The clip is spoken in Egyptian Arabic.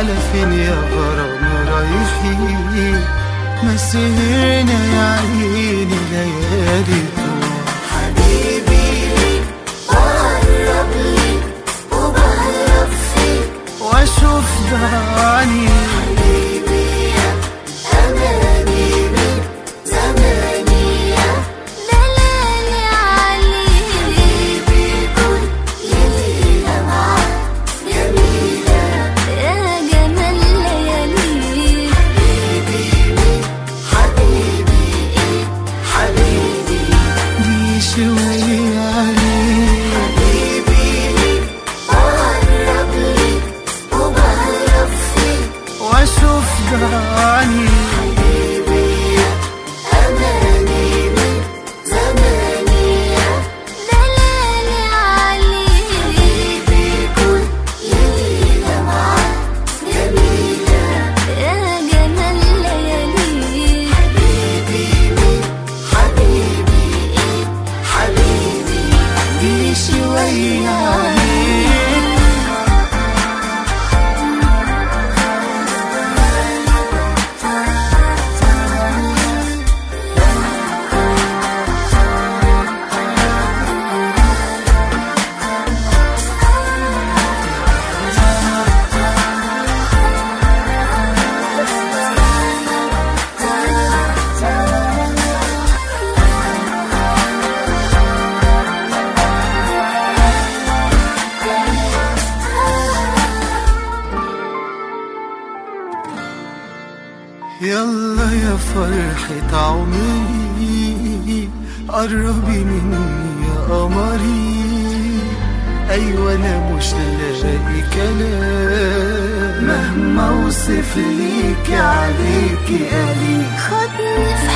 على فين يا غرام رايحين ما سهرنا يا عيني ليالي طول حبيبي ليك بقرب ليك وبهرب فيك واشوف ضعني حبيبي يا أماني من زماني يا دلالي عليك حبيبي كل ليلة معاك جميلة يا جمال لياليك حبيبي مين حبيبي إيه حبيبي دي شوية عليك حبيبي ليك بقرب ليك وبهرب فيك واشوف ضعني حبيبي يا أماني من زماني يا دلالي عليك حبيبي كل ليلة معاك جميلة يا جمال لياليك حبيبي مين حبيبي إيه حبيبي دي شوية عليك يلا يا فرحة عمري قربي مني يا قمري أيوة أنا مش لاقي كلام مهما أوصف ليكي عليكي قليل خدني في